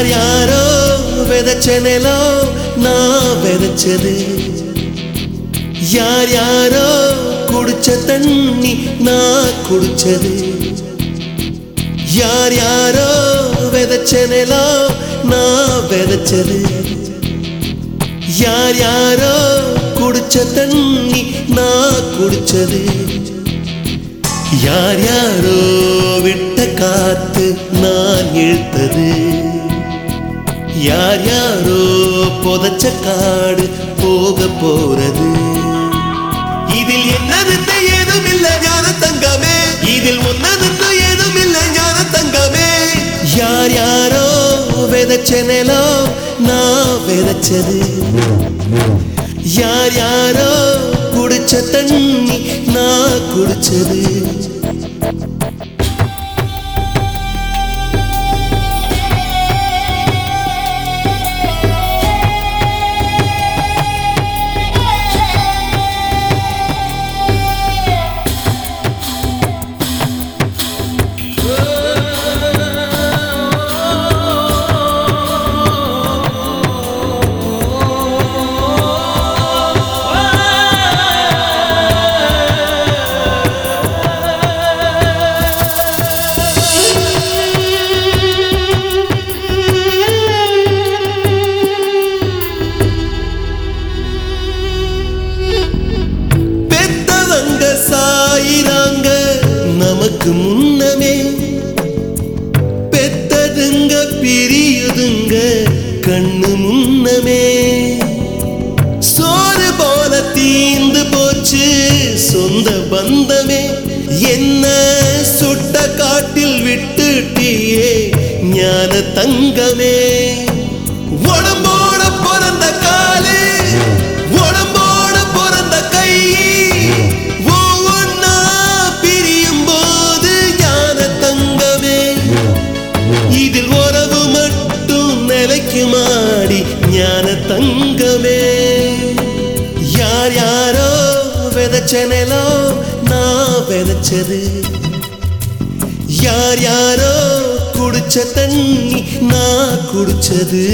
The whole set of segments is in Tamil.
யார் யாரோ விதைச்ச நிலம் நான் விதைச்சது யார் யாரோ குடிச்ச தண்ணி நான் குடிச்சது யார் யாரோ விதைச்ச நிலம் நான் விதைச்சது யார் யாரோ குடிச்ச தண்ணி நான் குடிச்சது யார் யாரோ விட்ட காத்து நான் இழுத்தது யார் யாரோ புதைச்ச காடு போக போறது இதில் என்னதுன்னு ஏதும் இல்ல ஞான தங்கமே இதில் ஒன்னதுன்னு ஏதும் இல்ல ஞான தங்கமே யார் யாரோ விதைச்ச நிலம் நான் விதைச்சது யார் யாரோ குடிச்ச தண்ணி நான் குடிச்சது பெத்தவங்க சாயிராங்க நமக்கு முன்னமே பெத்ததுங்க பிரியுதுங்க கண்ணு முன்னமே சோறு போல தீந்து போச்சு சொந்த பந்தமே என்ன சுட்ட காட்டில் விட்டுட்டியே ஞான தங்கமே உடம்போட பிறந்த காலு உடம்போட பிறந்த கை ஒவ்வொன்னா பிரியும் போது ஞான தங்கமே இதில் உறவு மட்டும் நிலைக்குமாடி ஞான தங்கமே யார் யாரோ விதைச்ச நிலம் நான் விதைச்சது யார் யாரோ குடிச்ச தண்ணி நான் குடிச்சது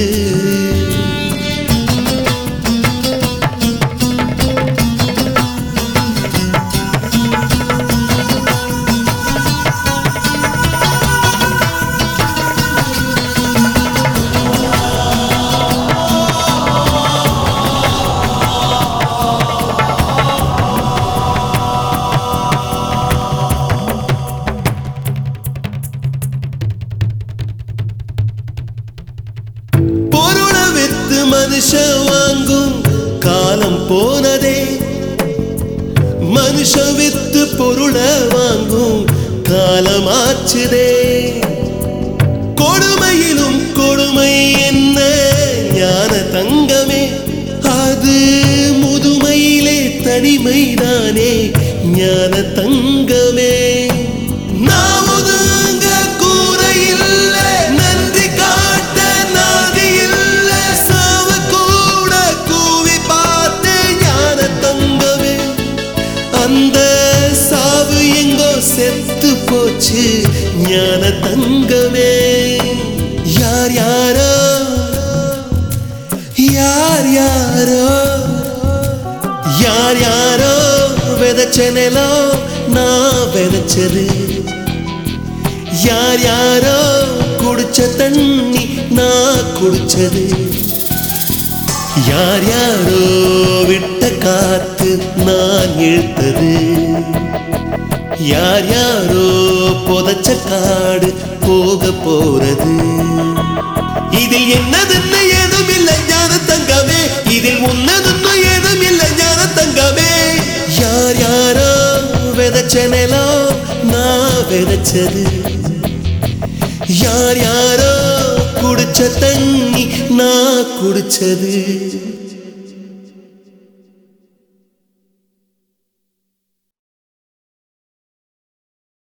பொருளை வித்து மனுஷன் வாங்கும் காலம் போனதே மனுஷன் வித்து பொருளை வாங்கும் காலமாச்சுதே கொடுமையிலும் கொடுமை என்ன ஞான தங்கமே அது முதுமையிலே தனிமைதானே ஞான தங்கமே நான் ஒதுங்க கூரை இல்ல நன்றி காட்ட நாதி இல்ல சாவ கூட கூவி பார்த்து ஞான தங்கமே அந்த சாவு எங்கோ செத்து போச்சு ஞான தங்கமே யார் யாரோ யார் யாரோ யார் யாரோ விதைச்ச நிலம் நான் விதைச்சது யார் யாரோ குடிச்ச தண்ணி நான் குடிச்சது யார் யாரோ விட்ட காத்து நான் இழுத்தது யார் யாரோ புதைச்ச காடு போக போறது இதில் என்னதுன்னு ஏதும் இல்லை ஞான தங்கமே இதில் உன்னதுன்னு ஏதும் இல்லை ஞான தங்கமே யார் யாரோ விதைச்ச நிலம் நான் விதைச்சது யார் யாரோ குடிச்ச தண்ணி நான் குடிச்சது